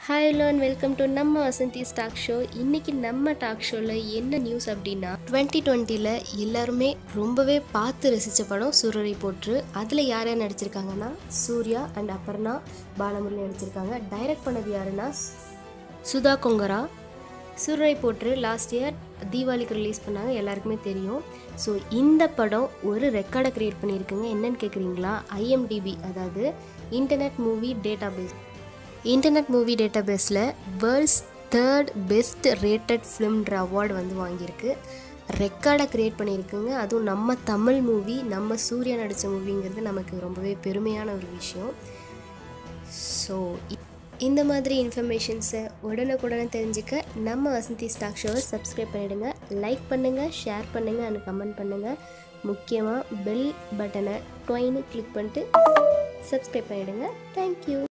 hi hello and welcome to நம்ம Vasanthi stock show இன்றைக்கி நம்ம டாக் ஷோவில் என்ன நியூஸ் அப்படின்னா டுவெண்ட்டி டுவெண்ட்டியில் எல்லாருமே ரொம்பவே பார்த்து ரசித்த படம் சூரரை போற்று அதில் யார் யார் நடிச்சிருக்காங்கன்னா சூர்யா அண்ட் அபர்ணா பாலமுரளி நடிச்சிருக்காங்க டைரக்ட் பண்ணது யாருன்னா சுதா கொங்கரா சூரரை போற்று லாஸ்ட் இயர் தீபாவளிக்கு ரிலீஸ் பண்ணாங்க எல்லாருக்குமே தெரியும் ஸோ இந்த படம் ஒரு ரெக்கார்டை க்ரியேட் பண்ணியிருக்குங்க என்னன்னு கேட்குறீங்களா ஐஎம்டிபி அதாவது internet movie database internet movie டேட்டாபேஸில் வேர்ல்ட்ஸ் தேர்ட் பெஸ்ட் ரேட்டட் ஃபிலிம்ன்ற அவார்டு வந்து வாங்கியிருக்கு ரெக்கார்டை க்ரியேட் பண்ணியிருக்குங்க அதுவும் நம்ம தமிழ் மூவி நம்ம சூர்யா நடித்த மூவிங்கிறது நமக்கு ரொம்பவே பெருமையான ஒரு விஷயம் ஸோ இந்த மாதிரி இன்ஃபர்மேஷன்ஸை உடனுக்குடனே தெரிஞ்சுக்க நம்ம வசந்தி ஸ்டாக் ஷோவை சப்ஸ்கிரைப் பண்ணிவிடுங்க லைக் பண்ணுங்கள் ஷேர் பண்ணுங்கள் அண்ட் கமெண்ட் பண்ணுங்கள் முக்கியமாக பெல் பட்டனை டொயின்னு கிளிக் பண்ணிட்டு சப்ஸ்கிரைப் பண்ணிவிடுங்க தேங்க்யூ